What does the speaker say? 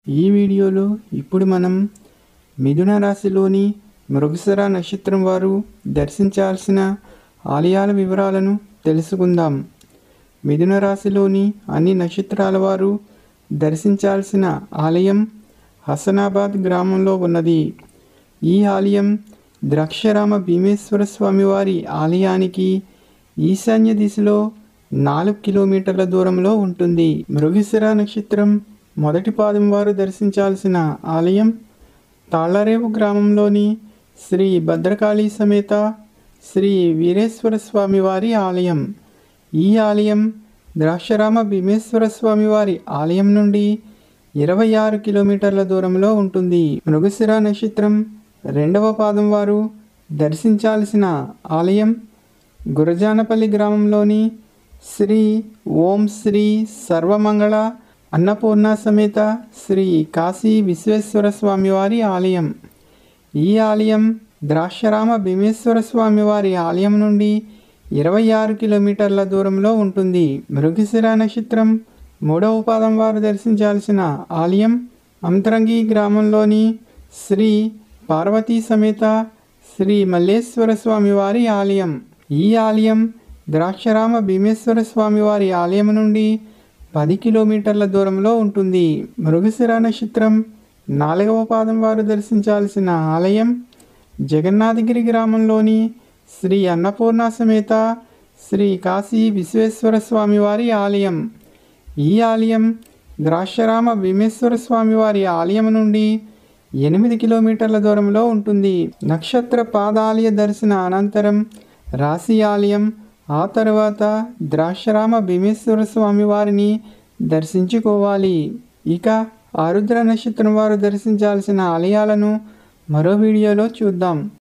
ఈ వీడియోలో ఇప్పుడు మనం మిథున రాశిలోని మృగశిర నక్షత్రం వారు దర్శించాల్సిన ఆలయాల వివరాలను తెలుసుకుందాం మిథున రాశిలోని అన్ని నక్షత్రాల వారు దర్శించాల్సిన ఆలయం హసనాబాద్ గ్రామంలో ఉన్నది ఈ ఆలయం ద్రాక్షరామ భీమేశ్వర స్వామివారి ఆలయానికి ఈశాన్య దిశలో నాలుగు కిలోమీటర్ల దూరంలో ఉంటుంది మృగశిర నక్షత్రం మొదటి పాదం వారు దర్శించాల్సిన ఆలయం తాళ్లరేవు గ్రామంలోని శ్రీ భద్రకాళి సమేత శ్రీ వీరేశ్వర స్వామి వారి ఆలయం ఈ ఆలయం ద్రాక్షరామ భీమేశ్వర స్వామి వారి ఆలయం నుండి ఇరవై ఆరు కిలోమీటర్ల దూరంలో ఉంటుంది మృగశిర నక్షత్రం రెండవ పాదం వారు దర్శించాల్సిన ఆలయం గురజానపల్లి గ్రామంలోని శ్రీ ఓం శ్రీ సర్వమంగళ అన్నపూర్ణ సమేత శ్రీ కాశీ విశ్వేశ్వర స్వామి వారి ఆలయం ఈ ఆలయం ద్రాక్షరామ భీమేశ్వర స్వామి వారి ఆలయం నుండి ఇరవై ఆరు కిలోమీటర్ల దూరంలో ఉంటుంది మృగశిర నక్షత్రం మూడవ పాదం వారు దర్శించాల్సిన ఆలయం అంతరంగి గ్రామంలోని శ్రీ పార్వతీ సమేత శ్రీ మల్లేశ్వర స్వామి వారి ఆలయం ఈ ఆలయం ద్రాక్షరామ భీమేశ్వర స్వామి వారి ఆలయం నుండి పది కిలోమీటర్ల దూరంలో ఉంటుంది మృగశిర నక్షత్రం నాలుగవ పాదం వారు దర్శించాల్సిన ఆలయం జగన్నాథగిరి గ్రామంలోని శ్రీ అన్నపూర్ణ సమేత శ్రీ కాశీ విశ్వేశ్వర స్వామి వారి ఆలయం ఈ ఆలయం ద్రాక్షరామ భీమేశ్వర స్వామి వారి ఆలయం నుండి ఎనిమిది కిలోమీటర్ల దూరంలో ఉంటుంది నక్షత్ర పాదాలయ దర్శన అనంతరం రాశి ఆలయం ఆ తరువాత ద్రాక్షరామ భీమేశ్వర స్వామి వారిని దర్శించుకోవాలి ఇక ఆరుద్ర నక్షత్రం వారు దర్శించాల్సిన ఆలయాలను మరో వీడియోలో చూద్దాం